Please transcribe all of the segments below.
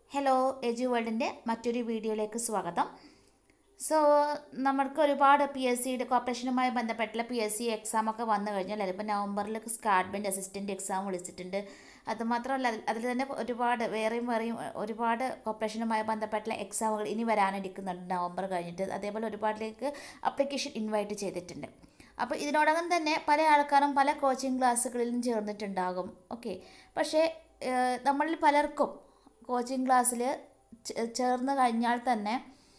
hello എജു വേൾഡിൻ്റെ മറ്റൊരു വീഡിയോയിലേക്ക് സ്വാഗതം സോ നമ്മൾക്ക് ഒരുപാട് പി എസ് സിയുടെ കോപ്പറേഷനുമായി ബന്ധപ്പെട്ടുള്ള പി എസ് സി എക്സാം ഒക്കെ വന്നു കഴിഞ്ഞാൽ അതിപ്പോൾ നവംബറിൽ സ്കാഡ്മെൻറ്റ് അസിസ്റ്റൻ്റ് എക്സാം വിളിച്ചിട്ടുണ്ട് അതുമാത്രമല്ല അതിൽ അതിൽ തന്നെ ഒരുപാട് വേറെയും വേറെയും ഒരുപാട് കോപ്പറേഷനുമായി ബന്ധപ്പെട്ടുള്ള എക്സാമുകൾ ഇനി വരാനിരിക്കുന്നുണ്ട് നവംബർ കഴിഞ്ഞിട്ട് അതേപോലെ ഒരുപാടിലേക്ക് അപ്ലിക്കേഷൻ ഇൻവൈറ്റ് ചെയ്തിട്ടുണ്ട് അപ്പോൾ ഇതിനോടകം തന്നെ പല ആൾക്കാരും പല കോച്ചിങ് ക്ലാസ്സുകളിലും ചേർന്നിട്ടുണ്ടാകും ഓക്കെ പക്ഷേ ഏഹ്, നമ്മളിൽ പലർക്കും കോച്ചിങ് ക്ലാസ്സിൽ ചേർന്ന് കഴിഞ്ഞാൽ തന്നെ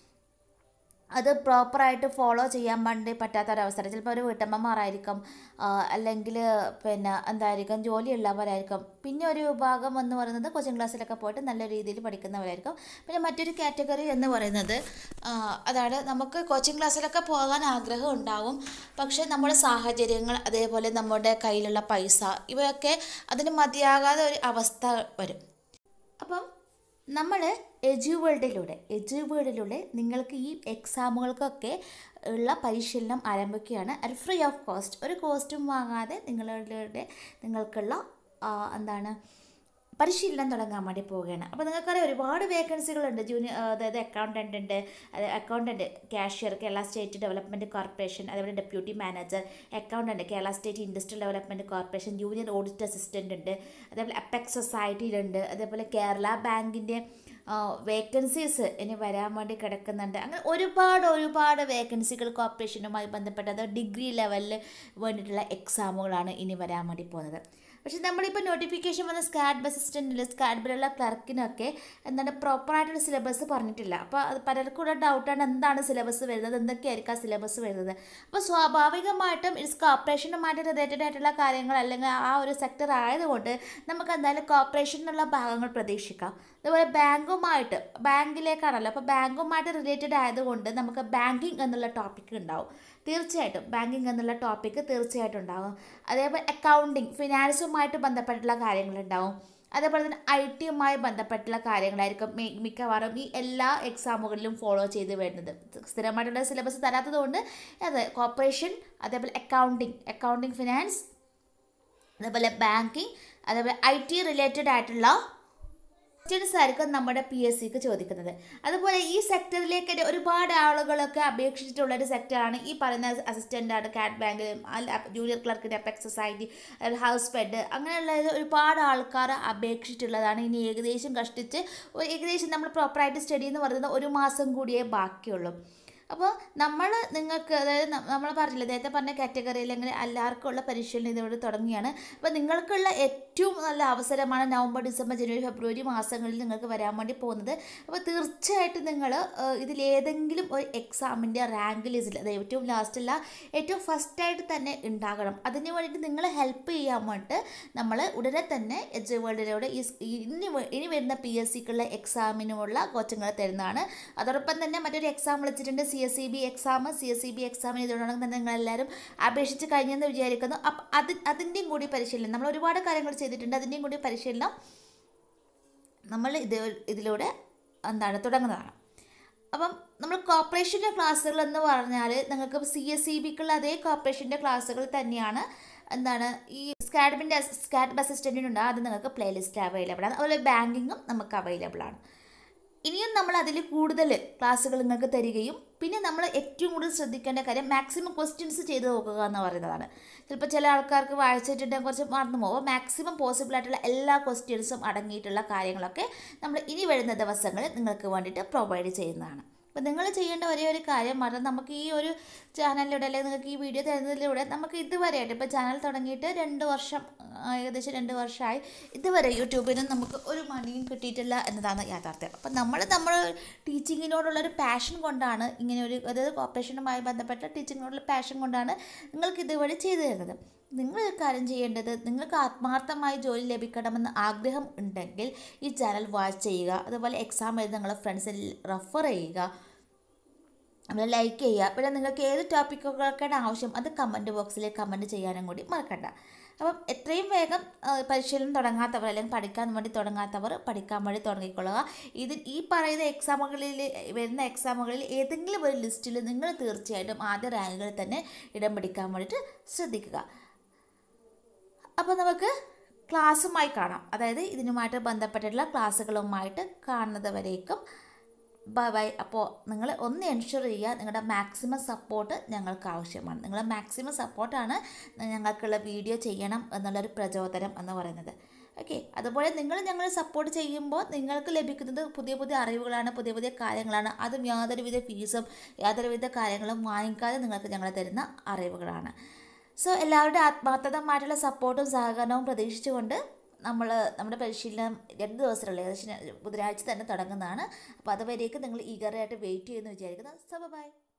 അത് പ്രോപ്പറായിട്ട് ഫോളോ ചെയ്യാൻ വേണ്ടി പറ്റാത്തൊരവസരം ചിലപ്പോൾ ഒരു വീട്ടമ്മമാരായിരിക്കും അല്ലെങ്കിൽ പിന്നെ എന്തായിരിക്കും ജോലിയുള്ളവരായിരിക്കും പിന്നെ ഒരു വിഭാഗം എന്ന് പറയുന്നത് കോച്ചിങ് ക്ലാസ്സിലൊക്കെ പോയിട്ട് നല്ല രീതിയിൽ പഠിക്കുന്നവരായിരിക്കും പിന്നെ മറ്റൊരു കാറ്റഗറി എന്ന് പറയുന്നത് ആ, അതാണ് നമുക്ക് കോച്ചിങ് ക്ലാസ്സിലൊക്കെ പോകാൻ ആഗ്രഹം ഉണ്ടാവും പക്ഷേ നമ്മുടെ സാഹചര്യങ്ങൾ അതേപോലെ നമ്മുടെ കയ്യിലുള്ള പൈസ ഇവയൊക്കെ അതിന് മതിയാകാതെ ഒരു അവസ്ഥ വരും അപ്പം നമ്മൾ എജു വേൾഡിലൂടെ എജു വേൾഡിലൂടെ നിങ്ങൾക്ക് ഈ എക്സാമുകൾക്കൊക്കെ ഉള്ള പരിശീലനം ആരംഭിക്കുകയാണ് അത് ഫ്രീ ഓഫ് കോസ്റ്റ് ഒരു കോസ്റ്റും വാങ്ങാതെ നിങ്ങളുടെ നിങ്ങൾക്കുള്ള ആ, എന്താണ് പരിശീലനം തുടങ്ങാൻ വേണ്ടി പോവുകയാണ് അപ്പോൾ നിങ്ങൾക്കറിയാം ഒരുപാട് വേക്കൻസികളുണ്ട് ജൂനിയർ അതായത് അക്കൗണ്ടൻ്റ് ഉണ്ട് accountant cashier Kerala state development corporation അതേപോലെ deputy manager accountant Kerala state industrial development corporation junior audit assistant ഉണ്ട് അതേപോലെ അപ്പെക്സ് സൊസൈറ്റിയിലുണ്ട് അതേപോലെ കേരള ബാങ്കിൻ്റെ വേക്കൻസീസ് ഇനി വരാൻ വേണ്ടി കിടക്കുന്നുണ്ട് അങ്ങനെ ഒരുപാട് ഒരുപാട് വേക്കൻസികൾ കോർപ്പറേഷനുമായി ബന്ധപ്പെട്ടത് ഡിഗ്രി ലെവലിൽ വേണ്ടിയിട്ടുള്ള എക്സാമുകളാണ് ഇനി വരാൻ വേണ്ടി പോകുന്നത് പക്ഷെ നമ്മളിപ്പോൾ നോട്ടിഫിക്കേഷൻ വന്ന സ്കാഡ് അസിസ്റ്റൻറ്റിൽ സ്കാഡ്ബിലുള്ള ക്ലർക്കിനൊക്കെ എന്താണ് പ്രോപ്പറായിട്ടുള്ള സിലബസ് പറഞ്ഞിട്ടില്ല അപ്പോൾ അത് പലർക്കും ഉള്ള ഡൗട്ടാണ് എന്താണ് സിലബസ് വരുന്നത് എന്തൊക്കെയായിരിക്കും ആ സിലബസ് വരുന്നത് അപ്പോൾ സ്വാഭാവികമായിട്ടും ഇറ്റ്സ് കോപ്പറേഷനുമായിട്ട് റിലേറ്റഡ് ആയിട്ടുള്ള കാര്യങ്ങൾ അല്ലെങ്കിൽ ആ ഒരു സെക്ടർ ആയതുകൊണ്ട് നമുക്ക് എന്തായാലും കോപ്പറേഷനുള്ള ഭാഗങ്ങൾ പ്രതീക്ഷിക്കാം അതുപോലെ ബാങ്കുമായിട്ട് ബാങ്കിലേക്കാണല്ലോ അപ്പോൾ ബാങ്കുമായിട്ട് റിലേറ്റഡ് ആയതുകൊണ്ട് നമുക്ക് ബാങ്കിങ് എന്നുള്ള ടോപ്പിക് ഉണ്ടാവും തീർച്ചയായിട്ടും ബാങ്കിങ് എന്നുള്ള ടോപ്പിക്ക് തീർച്ചയായിട്ടും ഉണ്ടാകും അതേപോലെ അക്കൗണ്ടിങ് ഫിനാൻസുമായിട്ട് ബന്ധപ്പെട്ടുള്ള കാര്യങ്ങളുണ്ടാവും അതേപോലെ തന്നെ ഐ ടിയുമായി ബന്ധപ്പെട്ടുള്ള കാര്യങ്ങളായിരിക്കും മി- മിക്കവാറും ഈ എല്ലാ എക്സാമുകളിലും ഫോളോ ചെയ്ത് വരുന്നത് സ്ഥിരമായിട്ടുള്ള സിലബസ് തരാത്തതുകൊണ്ട് അത് കോർപ്പറേഷൻ അതേപോലെ അക്കൗണ്ടിങ് അക്കൗണ്ടിങ് ഫിനാൻസ് അതേപോലെ ബാങ്കിങ് അതേപോലെ ഐ ടി റിലേറ്റഡ് ആയിട്ടുള്ള ക്വസ്റ്റ്യൻസ് ആയിരിക്കും നമ്മുടെ പി എസ് സിക്ക് ചോദിക്കുന്നത് അതുപോലെ ഈ സെക്ടറിലേക്ക് ഒരുപാട് ആളുകളൊക്കെ അപേക്ഷിച്ചിട്ടുള്ള ഒരു സെക്ടറാണ് ഈ പറയുന്ന അസിസ്റ്റൻ്റ് ആണ് കാറ്റ് ബാങ്കിലും ജൂനിയർ ക്ലർക്കിൻ്റെ അപ്പെക്സ് സൊസൈറ്റി ഹൗസ് ബെഡ് അങ്ങനെയുള്ള ഇത് ഒരുപാട് ആൾക്കാർ അപേക്ഷിച്ചിട്ടുള്ളതാണ് ഇനി ഏകദേശം കഷ്ടിച്ച് ഒരു ഏകദേശം നമ്മൾ പ്രോപ്പറായിട്ട് സ്റ്റഡി എന്ന് പറയുന്നത് ഒരു മാസം കൂടിയേ ബാക്കിയുള്ളൂ അപ്പോൾ നമ്മൾ നിങ്ങൾക്ക് അതായത് നമ്മൾ പറഞ്ഞില്ല നേരത്തെ പറഞ്ഞ കാറ്റഗറി അല്ലെങ്കിൽ എല്ലാവർക്കും ഉള്ള പരിശീലനം ഇതിലൂടെ തുടങ്ങിയാണ് അപ്പോൾ നിങ്ങൾക്കുള്ള ഏറ്റവും നല്ല അവസരമാണ് നവംബർ ഡിസംബർ ജനുവരി ഫെബ്രുവരി മാസങ്ങളിൽ നിങ്ങൾക്ക് വരാൻ വേണ്ടി പോകുന്നത് അപ്പോൾ തീർച്ചയായിട്ടും നിങ്ങൾ ഇതിലേതെങ്കിലും ഒരു എക്സാമിൻ്റെ റാങ്ക് ലിസ്റ്റിൽ അത് ഏറ്റവും ലാസ്റ്റല്ല ഏറ്റവും ഫസ്റ്റായിട്ട് തന്നെ ഉണ്ടാകണം അതിന് വേണ്ടിയിട്ട് നിങ്ങളെ ഹെൽപ്പ് ചെയ്യാൻ വേണ്ടിയിട്ട് നമ്മൾ ഉടനെ തന്നെ എച്ച് വേൾഡിലൂടെ ഈ സ്- ഇനി വ- ഇനി വരുന്ന പി എസ് സിക്കുള്ള എക്സാമിനുമുള്ള കോച്ചിങ്ങൾ തരുന്നതാണ് അതോടൊപ്പം തന്നെ മറ്റൊരു എക്സാം വിളിച്ചിട്ടുണ്ട് C S C B exam C S C B എക്സാമിന് ഇതോടൊപ്പം തന്നെ നിങ്ങളെല്ലാവരും അപേക്ഷിച്ച് കഴിഞ്ഞെന്ന് വിചാരിക്കുന്നു അപ്പം അത് അതിൻ്റെയും കൂടി പരിശീലനം നമ്മൾ ഒരുപാട് കാര്യങ്ങൾ ചെയ്തിട്ടുണ്ട് അതിൻ്റെയും കൂടി പരിശീലനം നമ്മൾ ഇത് ഇതിലൂടെ എന്താണ് തുടങ്ങുന്നതാണ് അപ്പം നമ്മൾ കോർപ്പറേഷൻ്റെ ക്ലാസ്സുകൾ എന്ന് പറഞ്ഞാൽ നിങ്ങൾക്ക് സി എസ് സി ബിക്കുള്ള അതേ കോർപ്പറേഷൻ്റെ ക്ലാസ്സുകൾ തന്നെയാണ് എന്താണ് ഈ സ്കാഡ്ബിൻ്റെ സ്കാഡ് അസിസ്റ്റൻറ്റിനുണ്ട് അത് നിങ്ങൾക്ക് പ്ലേലിസ്റ്റ് അവൈലബിൾ ആണ് അതുപോലെ ബാങ്കിങ്ങും നമുക്ക് അവൈലബിൾ ആണ് ഇനിയും നമ്മൾ അതിൽ കൂടുതൽ ക്ലാസ്സുകൾ നിങ്ങൾക്ക് തരികയും പിന്നെ നമ്മൾ ഏറ്റവും കൂടുതൽ ശ്രദ്ധിക്കേണ്ട കാര്യം മാക്സിമം ക്വസ്റ്റ്യൻസ് ചെയ്ത് നോക്കുക എന്ന് പറയുന്നതാണ് ചിലപ്പോൾ ചില ആൾക്കാർക്ക് വായിച്ചിട്ടുണ്ടെങ്കിൽ കുറച്ച് മറന്നു പോകും മാക്സിമം പോസിബിൾ ആയിട്ടുള്ള എല്ലാ ക്വസ്റ്റ്യൻസും അടങ്ങിയിട്ടുള്ള കാര്യങ്ങളൊക്കെ നമ്മൾ ഇനി വരുന്ന ദിവസങ്ങളിൽ നിങ്ങൾക്ക് വേണ്ടിയിട്ട് പ്രൊവൈഡ് ചെയ്യുന്നതാണ് അപ്പോൾ നിങ്ങൾ ചെയ്യേണ്ട ഒരേ ഒരു കാര്യം പറഞ്ഞാൽ നമുക്ക് ഈ ഒരു ചാനലിലൂടെ അല്ലെങ്കിൽ നിങ്ങൾക്ക് ഈ വീഡിയോ തരുന്നതിലൂടെ നമുക്ക് ഇതുവരെയായിട്ട് ഇപ്പോൾ ചാനൽ തുടങ്ങിയിട്ട് രണ്ട് വർഷം ആ, ഏകദേശം രണ്ട് വർഷമായി ഇതുവരെ യൂട്യൂബിൽ നിന്ന് നമുക്ക് ഒരു മണിയും കിട്ടിയിട്ടില്ല എന്നതാണ് യാഥാർത്ഥ്യം അപ്പം നമ്മൾ നമ്മൾ ടീച്ചിങ്ങിനോടുള്ള ഒരു പാഷൻ കൊണ്ടാണ് ഇങ്ങനെ ഒരു അതായത് കോപ്പറേഷനുമായി ബന്ധപ്പെട്ട ടീച്ചിങ്ങിനോടുള്ള പാഷൻ കൊണ്ടാണ് നിങ്ങൾക്ക് ഇതുവരെ ചെയ്തു തരുന്നത് നിങ്ങൾ ഒരു കാര്യം ചെയ്യേണ്ടത് നിങ്ങൾക്ക് ആത്മാർത്ഥമായി ജോലി ലഭിക്കണമെന്ന് ആഗ്രഹം ഉണ്ടെങ്കിൽ ഈ ചാനൽ വാച്ച് ചെയ്യുക അതുപോലെ എക്സാം എഴുതി നിങ്ങളുടെ ഫ്രണ്ട്സിൽ റെഫർ ചെയ്യുക നമ്മൾ ലൈക്ക് ചെയ്യുക പിന്നെ നിങ്ങൾക്ക് ഏത് ടോപ്പിക്കുകളൊക്കെയാണ് ആവശ്യം അത് കമൻറ്റ് ബോക്സിൽ കമൻറ്റ് ചെയ്യാനും കൂടി മറക്കണ്ട അപ്പം എത്രയും വേഗം ആ, പരിശീലനം തുടങ്ങാത്തവർ അല്ലെങ്കിൽ പഠിക്കാൻ വേണ്ടി തുടങ്ങാത്തവർ പഠിക്കാൻ വേണ്ടി തുടങ്ങിക്കൊള്ളുക ഇത് ഈ പറയുന്ന എക്സാമുകളിൽ വരുന്ന എക്സാമുകളിൽ ഏതെങ്കിലും ഒരു ലിസ്റ്റിൽ നിങ്ങൾ തീർച്ചയായിട്ടും ആദ്യ റാങ്കുകളിൽ തന്നെ ഇടം പിടിക്കാൻ വേണ്ടിയിട്ട് ശ്രദ്ധിക്കുക അപ്പോൾ നമുക്ക് ക്ലാസ്സുമായി കാണാം അതായത് ഇതിനുമായിട്ട് ബന്ധപ്പെട്ടിട്ടുള്ള ക്ലാസ്സുകളുമായിട്ട് കാണുന്നത് വരേക്കും ബൈ ബൈ അപ്പോൾ നിങ്ങൾ ഒന്ന് എൻഷുർ ചെയ്യുക നിങ്ങളുടെ മാക്സിമം സപ്പോർട്ട് ഞങ്ങൾക്ക് ആവശ്യമാണ് നിങ്ങളുടെ മാക്സിമം സപ്പോർട്ടാണ് ഞങ്ങൾക്കുള്ള വീഡിയോ ചെയ്യണം എന്നുള്ളൊരു പ്രചോദനം എന്ന് പറയുന്നത് ഓക്കെ അതുപോലെ നിങ്ങൾ ഞങ്ങളെ സപ്പോർട്ട് ചെയ്യുമ്പോൾ നിങ്ങൾക്ക് ലഭിക്കുന്നത് പുതിയ പുതിയ അറിവുകളാണ് പുതിയ പുതിയ കാര്യങ്ങളാണ് അതും യാതൊരുവിധ ഫീസും യാതൊരുവിധ കാര്യങ്ങളും വാങ്ങിക്കാതെ നിങ്ങൾക്ക് ഞങ്ങൾ തരുന്ന അറിവുകളാണ് സോ എല്ലാവരുടെ ആത്മാർത്ഥമായിട്ടുള്ള സപ്പോർട്ടും സഹകരണവും പ്രതീക്ഷിച്ചുകൊണ്ട് നമ്മൾ നമ്മുടെ പരിശീലനം രണ്ട് ദിവസത്തിലുള്ള ഏകദേശം ബുധനാഴ്ച തന്നെ തുടങ്ങുന്നതാണ് അപ്പോൾ അതുവരേക്കും നിങ്ങൾ ഈഗറായിട്ട് വെയിറ്റ് ചെയ്യുമെന്ന് വിചാരിക്കുന്നു സോ ബൈ